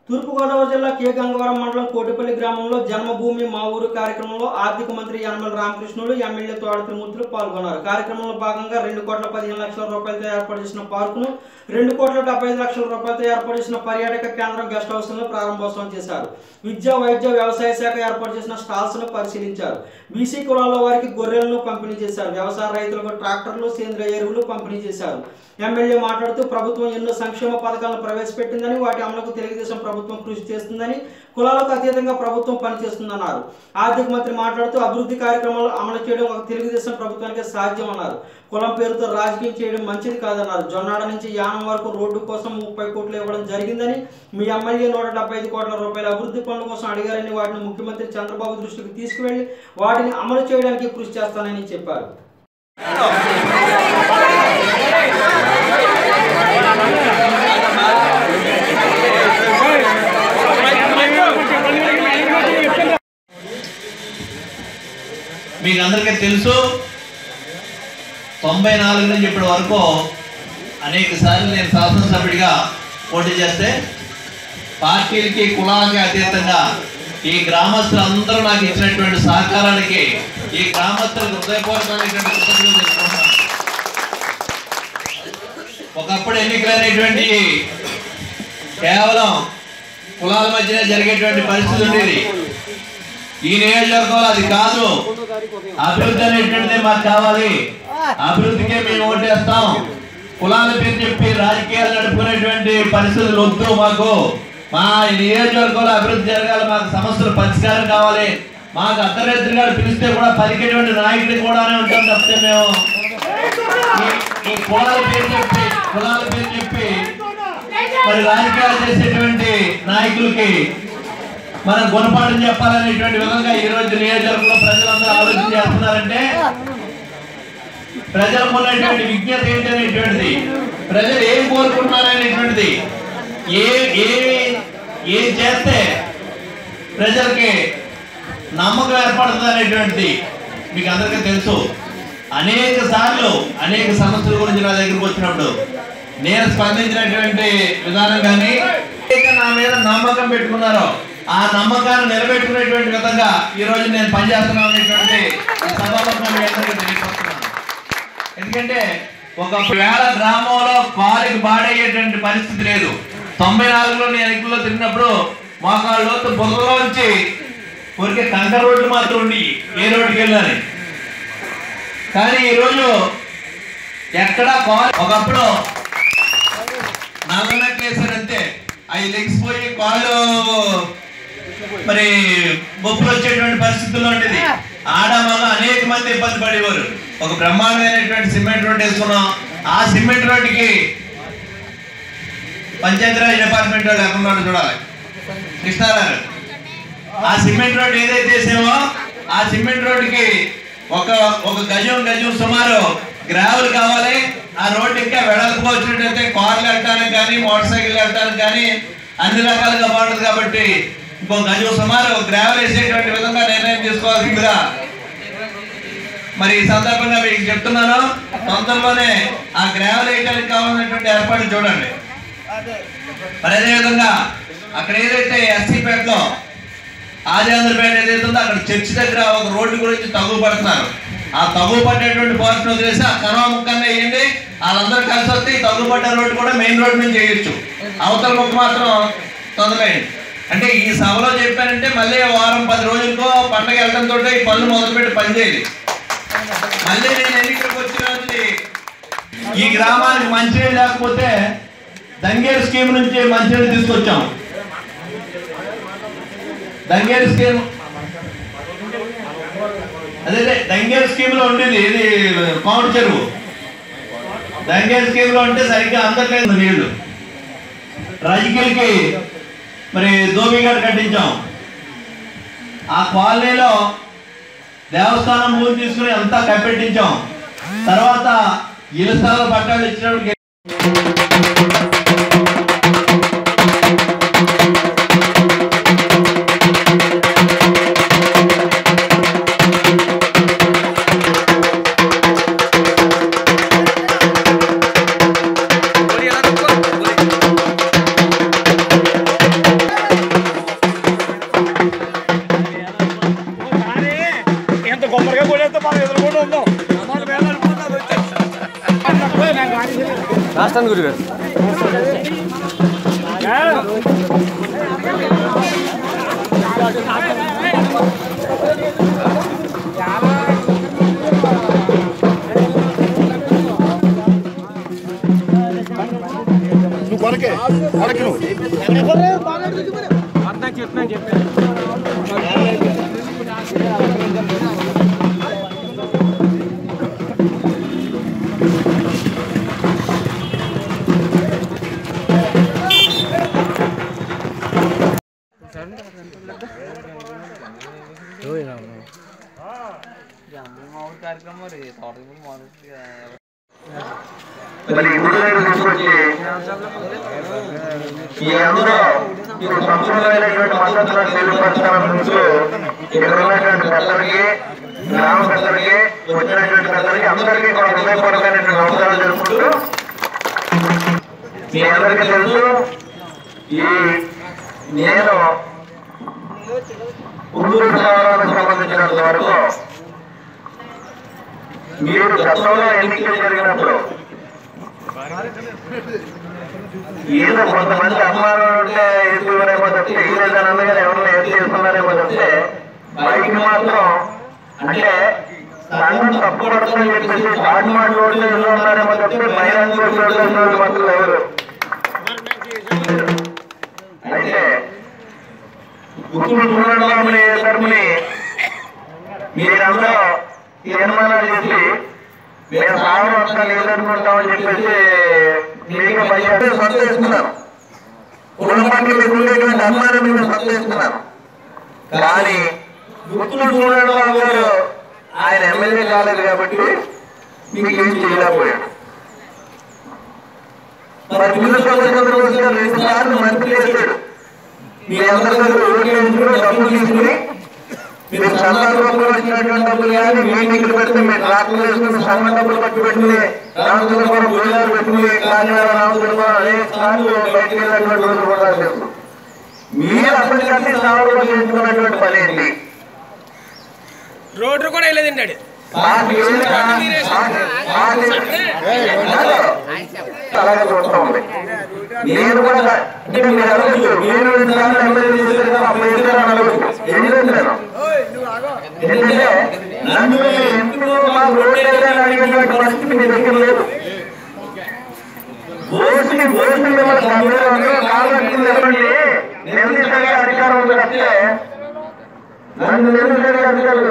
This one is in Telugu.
తూర్పుగోదావరి జిల్లా కే గంగవరం మండలం కోటిపల్లి గ్రామంలో జన్మభూమి మా ఊరు కార్యక్రమంలో ఆర్థిక మంత్రి యనమల రామకృష్ణుడు ఎమ్మెల్యే తోట త్రిమూర్తులు పాల్గొన్నారు కార్యక్రమంలో భాగంగా రెండు కోట్ల పదిహేను లక్షల రూపాయలతో ఏర్పాటు చేసిన పార్కును రెండు కోట్ల డెబ్బై ఐదు లక్షల రూపాయలతో ఏర్పాటు చేసిన పర్యాటక కేంద్రం గెస్ట్ హౌస్ ను ప్రారంభోత్సవం చేశారు విద్యా వైద్య వ్యవసాయ శాఖ ఏర్పాటు చేసిన స్టాల్స్ ను పరిశీలించారు బీసీ కులాల వారికి గొర్రెలను పంపిణీ చేశారు వ్యవసాయ రైతులకు ట్రాక్టర్లు సేంద్రియ ఎరువులు పంపిణీ చేశారు ఎమ్మెల్యే మాట్లాడుతూ ప్రభుత్వం ఎన్నో సంక్షేమ పథకాలను ప్రవేశపెట్టిందని వాటి అమలుకు తెలుగుదేశం ప్రభుత్వం కృషి చేస్తుందని కులాలకు అతీతంగా ప్రభుత్వం పనిచేస్తుందన్నారు ఆర్థిక మంత్రి మాట్లాడుతూ అభివృద్ధి కార్యక్రమాలు అమలు చేయడం ఒక తెలుగుదేశం ప్రభుత్వానికి సాధ్యమన్నారు కులం పేరుతో రాజకీయం చేయడం మంచిది కాదన్నారు జొన్నాడ నుంచి యానం వరకు రోడ్డు కోసం ముప్పై కోట్లు ఇవ్వడం జరిగిందని మీ ఎమ్మెల్యే నూట డెబ్బై ఐదు కోట్ల రూపాయల అభివృద్ధి పనుల కోసం అడిగారని వాటిని ముఖ్యమంత్రి చంద్రబాబు దృష్టికి తీసుకువెళ్లి వాటిని అమలు చేయడానికి కృషి చేస్తానని చెప్పారు మీకు అందరికీ తెలుసు తొంభై నాలుగు నుంచి ఇప్పటి వరకు అనేక సార్లు నేను శాసనసభ్యుడిగా పోటీ చేస్తే పార్టీలకి కులాలకి అతీతంగా ఈ గ్రామస్తులందరూ నాకు ఇచ్చినటువంటి సహకారానికి ఈ గ్రామస్తులకు హృదయపూర్వకమైనటువంటి కృతజ్ఞతలు తెలుపుకుంటున్నాను ఒకప్పుడు ఎన్నికలైనటువంటి కేవలం కులాల మధ్యనే జరిగేటువంటి పరిస్థితి ఉండేది ఈ నియోజకవర్గంలో అది కాదు అభివృద్ధి అనేటువంటిది మాకు కావాలి అభివృద్ధికే మేము ఓటేస్తాం కులాల పేరు చెప్పి రాజకీయాలు నడుపుకునేటువంటి పరిస్థితులు వద్దు మాకు మా ఈ నియోజకవర్గంలో అభివృద్ధి జరగాలి మాకు సమస్యలు పరిష్కారం కావాలి మాకు అర్ధరాత్రి గారు పిలిస్తే కూడా పలికేటువంటి నాయకుడు కూడానే ఉంటాం తప్పితే మేము ఈ- ఈ కులాల పేరు చెప్పి కులాల పేరు చెప్పి మరి రాజకీయాలు చేసేటువంటి నాయకులకి మనం గుణపాఠం చెప్పాలనేటువంటి విధంగా ఈ రోజు నియోజకవర్గంలో ప్రజలందరూ ఆలోచన చేస్తున్నారంటే ప్రజలకు ఉన్నటువంటి విజ్ఞత ఏంటనేటువంటిది ప్రజలు ఏం కోరుకుంటున్నారనేటువంటిది ఏ ఏ ఏం చేస్తే ప్రజలకి నమ్మకం ఏర్పడుతుంది అనేటువంటిది మీకు అందరికీ తెలుసు అనేక సార్లు అనేక సమస్యల గురించి నా దగ్గరికి వచ్చినప్పుడు నేను స్పందించినటువంటి విధానం కానీ ఏదైతే నా మీద నమ్మకం పెట్టుకున్నారో ఆ నమ్మకాన్ని నిలబెట్టుకునేటువంటి విధంగా ఈ రోజు నేను పనిచేస్తున్నాను అనేటువంటి ఈ సభాముఖంగా మీ అందరికీ తెలియపరుస్తున్నాను ఎందుకంటే ఒక వేళ గ్రామంలో కాలికి బాడయ్యేటువంటి పరిస్థితి లేదు తొంభై నాలుగులో నేను ఎన్నికల్లో తిరిగినప్పుడు మోకాళ్ళ లోతు బురదలోంచి ఊరికే కంకర రోడ్లు మాత్రం ఉండి ఏ రోడ్డుకి వెళ్ళాలి కానీ ఈరోజు ఎక్కడా కాల్ ఒకప్పుడు నల్లనట్లు వేసారంటే అవి లెగిసిపోయి కాళ్ళు మరి బొప్పులు వచ్చేటువంటి పరిస్థితుల్లో ఉండేది ఆడ మగ అనేక మంది ఇబ్బంది పడేవారు ఒక బ్రహ్మాండమైనటువంటి సిమెంట్ రోడ్ వేసుకున్నాం ఆ సిమెంట్ రోడ్డుకి పంచాయతీరాజ్ డిపార్ట్మెంట్ వాళ్ళు ఎక్కడ ఉన్నారో చూడాలి కృష్ణారావు ఆ సిమెంట్ రోడ్ ఏదైతే వేసామో ఆ సిమెంట్ రోడ్డుకి ఒక ఒక గజం గజం సుమారు గ్రావెల్ కావాలి ఆ రోడ్డు ఇంకా వెడల్పుగా వచ్చినట్టయితే కార్లు వెళ్ళటానికి కానీ మోటార్ సైకిల్ వెళ్ళటానికి కానీ అన్ని రకాలుగా బాగుంటుంది కాబట్టి ఇంకో గజం సుమారు గ్రావెల్ వేసేటువంటి విధంగా నిర్ణయం తీసుకోవాల్సిందిగా మరి ఈ సందర్భంగా మీకు చెప్తున్నాను తొందరలోనే ఆ గ్రావెల్ వేయడానికి కావాల్సినటువంటి ఏర్పాటు చూడండి మరి అదేవిధంగా అక్కడ ఏదైతే ఎస్సీపేటలో ఆదిఆంధ్రపేట ఏదైతే ఉందో అక్కడ చర్చి దగ్గర ఒక రోడ్డు గురించి తగువ పడుతున్నారు ఆ తగువ పట్టేటువంటి పోర్షన్ వదిలేసి ఆ కనవ ముక్కన్న వేయండి వాళ్ళందరూ కలిసి వస్తే ఈ తగువ పడ్డ రోడ్డు కూడా మెయిన్ రోడ్ నుంచి చేయొచ్చు అవతల ముక్క మాత్రం తొందరలేండి అంటే ఈ సభలో చెప్పానంటే మళ్ళీ వారం పది రోజులకో పండగ వెళ్ళడంతో ఈ పనులు మొదలుపెట్టి పని చేయాలి మళ్ళీ నేను ఎన్నికలకు వచ్చిన రోజు ఈ గ్రామానికి మంచినీళ్ళు లేకపోతే దంగేరు స్కీమ్ నుంచి మంచినీళ్ళు తీసుకొచ్చాం దంగేరు స్కీమ్ అదే అదే దంగేరు స్కీమ్ లో ఉండేది ఇది కోమటి చెరువు దంగేరు స్కీమ్ లో ఉంటే సరిగ్గా అందట్లేదు నీళ్లు రజకిల్కి మరి దోబిగడ్ కట్టించాం ఆ కాలనీలో దేవస్థానం భూమి తీసుకుని అంతా కప్పెట్టించాం తర్వాత ఇళ్ళ స్థలాల పట్టాలు ఇచ్చినప్పుడు వస్తాను గురుగారు మరి ఇప్పుడు దగ్గర తీసుకొచ్చి ఈ అందరూ ఈ సంపూర్ణమైనటువంటి మద్దతులను తెలియపరచాలనుకుంటూ ఇక్కడ ఉన్నటువంటి పెద్దలకి గ్రామ పెద్దలకి వచ్చినటువంటి పెద్దలకి అందరికీ కూడా హృదయపూర్వకమైనటువంటి నమస్కారాలు జరుపుకుంటూ మీ అందరికీ తెలుసు ఈ నేను గుంటూరు నగరానికి సంబంధించినంత వరకు మీరు గతంలో ఎన్నికలు జరిగినప్పుడు ఏదో కొంతమంది అమ్మాయిలు ఉంటే ఎక్కువనేమో చెప్తే ఈ లేదా అన్నగారు ఎవరైనా ఏం చేస్తున్నారేమో చెప్తే బయట మాత్రం అంటే సంఘం తప్పు పడుతుందని చెప్పేసి షార్ట్ మాట రోడ్లు ఎన్నో ఉన్నారేమో చెప్తే బహిరంగ రోడ్లు మాత్రం ఎవరు అయితే గుర్తులు చూడండి తరపుని మీరందరూ తీర్మానాలు చేసి మేము సాగరం వస్తా లేదనుకుంటామని చెప్పేసి మీకు భయం సంతేస్తున్నాను కుటుంబానికి మీకు ఉండేటువంటి అభిమానం మీద సంతేస్తున్నాను కానీ గుర్తులు చూడడం బాబు గారు ఆయన ఎమ్మెల్యే కాలేదు కాబట్టి మీకు ఏం చేయలేకపోయాడు మరి పిల్లల చంద్రబాబు గారు రెండు సార్లు మంత్రి చేశాడు మీ అందరి దగ్గర ఓట్లు వేసుకుని డబ్బులు తీసుకుని మీరు చందాల రూపంలో వచ్చినటువంటి డబ్బులు కానీ మీటింగ్లు పెడితే మీరు ట్రాక్టర్లు వేసుకుని సంఘ డబ్బులు ఖర్చు పెట్టుకుని రామచంద్రపురం భోజనాలు పెట్టుకుని కాకినాడ రామచంద్రపురం అనేక సార్లు బయటకు వెళ్ళినటువంటి రోజులు కూడా తెలుసు మీరు అప్పటికంటే సాగులో చేసుకున్నటువంటి పని ఏంటి రోడ్డు కూడా వెళ్ళేదండి మాకు ఏమి రా- మాకు- మాకు- అలాగే చూస్తా ఉంది నేను కూడా అంటే మీరు అనవచ్చు నేను రెండు సార్లు ఎమ్మెల్యే చేశాను అప్పుడు చేశాను అని అనవచ్చు ఎందుకు నేను ఎందుకంటే నన్ను మీరు ఎందుకు మా రోడ్డు వేయాలని అడిగేటువంటి పరిస్థితి మీ దగ్గర లేదు ఓసి ఓసి మిమ్మల్ని సందేహం కాబట్టి నిలబడి నిలదీసే అధికారం ఉంది తప్పితే నన్ను నిలదీసే అధికారం లేదు